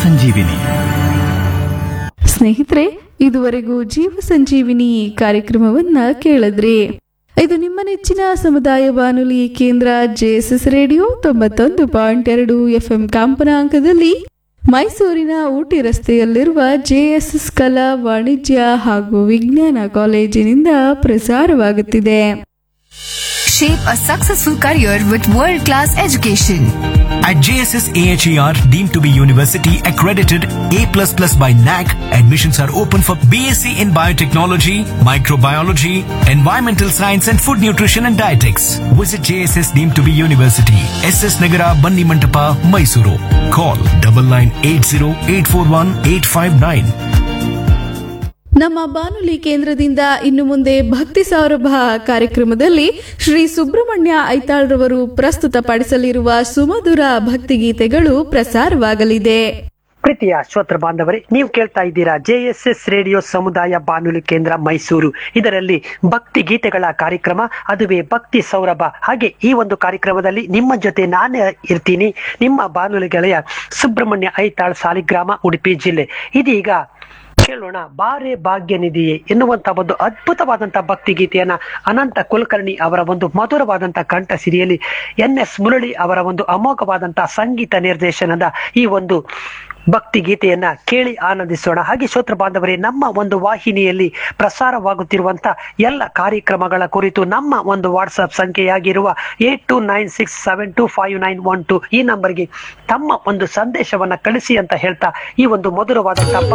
ಸಂಜೀವಿನಿ ಸ್ನೇಹಿತರೆ ಇದುವರೆಗೂ ಜೀವ ಸಂಜೀವಿನಿ ಕಾರ್ಯಕ್ರಮವನ್ನ ಕೇಳಿದ್ರಿ ಇದು ನಿಮ್ಮ ನೆಚ್ಚಿನ ಸಮುದಾಯ ಬಾನುಲಿ ಕೇಂದ್ರ ಜೆಎಸ್ಎಸ್ ರೇಡಿಯೋ ತೊಂಬತ್ತೊಂದು ಪಾಯಿಂಟ್ ಎರಡು ಎಫ್ಎಂ ಕಂಪನಾಂಕದಲ್ಲಿ ಮೈಸೂರಿನ ಊಟಿ ರಸ್ತೆಯಲ್ಲಿರುವ ಜೆಎಸ್ಎಸ್ ಕಲಾ ವಾಣಿಜ್ಯ ಹಾಗೂ ವಿಜ್ಞಾನ ಕಾಲೇಜಿನಿಂದ ಪ್ರಸಾರವಾಗುತ್ತಿದೆ Shape a successful career with world class education. At JSS AHER, deemed to be university accredited A++ by NAC, admissions are open for BSc in biotechnology, microbiology, environmental science and food nutrition and dietetics. Visit JSS deemed to be university, SS Nagara, Banni Mantapa, Mysuru. Call 9980841859. ನಮ್ಮ ಬಾನುಲಿ ಕೇಂದ್ರದಿಂದ ಇನ್ನು ಮುಂದೆ ಭಕ್ತಿ ಸೌರಭ ಕಾರ್ಯಕ್ರಮದಲ್ಲಿ ಶ್ರೀ ಸುಬ್ರಹ್ಮಣ್ಯ ಐತಾಳ್ರವರು ಪ್ರಸ್ತುತಪಡಿಸಲಿರುವ ಸುಮಧುರ ಭಕ್ತಿಗೀತೆಗಳು ಪ್ರಸಾರವಾಗಲಿದೆ ಪ್ರೀತಿಯ ಶ್ರೋತೃ ಬಾಂಧವರೇ ನೀವು ಕೇಳ್ತಾ ಇದ್ದೀರಾ ಜೆಎಸ್ಎಸ್ ರೇಡಿಯೋ ಸಮುದಾಯ ಬಾನುಲಿ ಕೇಂದ್ರ ಮೈಸೂರು ಇದರಲ್ಲಿ ಭಕ್ತಿ ಗೀತೆಗಳ ಕಾರ್ಯಕ್ರಮ ಅದುವೇ ಭಕ್ತಿ ಸೌರಭ ಹಾಗೆ ಈ ಒಂದು ಕಾರ್ಯಕ್ರಮದಲ್ಲಿ ನಿಮ್ಮ ಜೊತೆ ನಾನೇ ಇರ್ತೀನಿ ನಿಮ್ಮ ಬಾನುಲಿ ಗೆಳೆಯ ಸುಬ್ರಹ್ಮಣ್ಯ ಐತಾಳ್ ಸಾಲಿಗ್ರಾಮ ಉಡುಪಿ ಜಿಲ್ಲೆ ಇದೀಗ ಕೇಳೋಣ ಬಾರೆ ಭಾಗ್ಯ ನಿಧಿಯೇ ಎನ್ನುವಂತ ಒಂದು ಅದ್ಭುತವಾದಂತಹ ಭಕ್ತಿ ಗೀತೆಯನ್ನ ಅನಂತ ಕುಲಕರ್ಣಿ ಅವರ ಒಂದು ಮಧುರವಾದಂತಹ ಕಂಠ ಸಿರಿಯಲ್ಲಿ ಎನ್ ಎಸ್ ಮುರಳಿ ಅವರ ಒಂದು ಅಮೋಘವಾದಂತಹ ಸಂಗೀತ ನಿರ್ದೇಶನದ ಈ ಒಂದು ಭಕ್ತಿ ಗೀತೆಯನ್ನ ಕೇಳಿ ಆನಂದಿಸೋಣ ಹಾಗೆ ಶ್ರೋತೃ ಬಾಂಧವರೇ ನಮ್ಮ ಒಂದು ವಾಹಿನಿಯಲ್ಲಿ ಪ್ರಸಾರವಾಗುತ್ತಿರುವಂತ ಎಲ್ಲ ಕಾರ್ಯಕ್ರಮಗಳ ಕುರಿತು ನಮ್ಮ ಒಂದು ವಾಟ್ಸ್ಆಪ್ ಸಂಖ್ಯೆಯಾಗಿರುವ eight two nine six seven two five nine one two ಈ ನಂಬರ್ಗೆ ತಮ್ಮ ಒಂದು ಸಂದೇಶವನ್ನ ಕಳಿಸಿ ಅಂತ ಹೇಳ್ತಾ ಈ ಒಂದು ಮಧುರವಾದಂತಹ